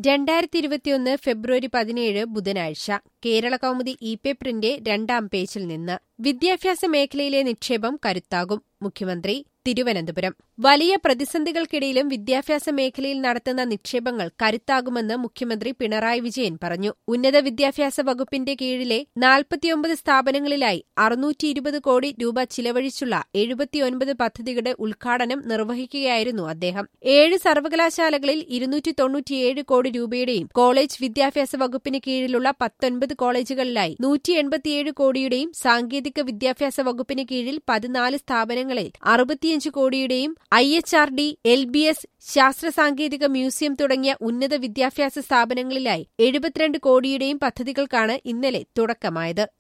രണ്ടായിരത്തി ഇരുപത്തിയൊന്ന് ഫെബ്രുവരി പതിനേഴ് ബുധനാഴ്ച കേരള കൗമുദി ഇ പേപ്പറിന്റെ രണ്ടാം പേജിൽ നിന്ന് വിദ്യാഭ്യാസ മേഖലയിലെ നിക്ഷേപം കരുത്താകും മുഖ്യമന്ത്രി തിരുവനന്തപുരം വലിയ പ്രതിസന്ധികൾക്കിടയിലും വിദ്യാഭ്യാസ മേഖലയിൽ നടത്തുന്ന നിക്ഷേപങ്ങൾ കരുത്താകുമെന്ന് മുഖ്യമന്ത്രി പിണറായി വിജയൻ പറഞ്ഞു ഉന്നത വിദ്യാഭ്യാസ വകുപ്പിന്റെ കീഴിലെ നാൽപ്പത്തിയൊമ്പത് സ്ഥാപനങ്ങളിലായി അറുന്നൂറ്റി ഇരുപത് കോടി രൂപ ചിലവഴിച്ചുള്ള എഴുപത്തിയൊൻപത് പദ്ധതികളുടെ ഉദ്ഘാടനം നിർവഹിക്കുകയായിരുന്നു അദ്ദേഹം ഏഴ് സർവകലാശാലകളിൽ ഇരുന്നൂറ്റി തൊണ്ണൂറ്റിയേഴ് കോടി രൂപയുടെയും കോളേജ് വിദ്യാഭ്യാസ വകുപ്പിന് കീഴിലുള്ള പത്തൊൻപത് കോളേജുകളിലായി നൂറ്റി എൺപത്തിയേഴ് കോടിയുടെയും സാങ്കേതിക വിദ്യാഭ്യാസ വകുപ്പിന് കീഴിൽ പതിനാല് സ്ഥാപനങ്ങളിൽ അറുപത്തിയഞ്ച് കോടിയുടെയും I H R D L B S ശാസ്ത്ര സാങ്കേതിക മ്യൂസിയം തുടങ്ങിയ ഉന്നത വിദ്യാഭ്യാസ സ്ഥാപനങ്ങളിലായി എഴുപത്തിരണ്ട് കോടിയുടെയും പദ്ധതികൾക്കാണ് ഇന്നലെ തുടക്കമായത്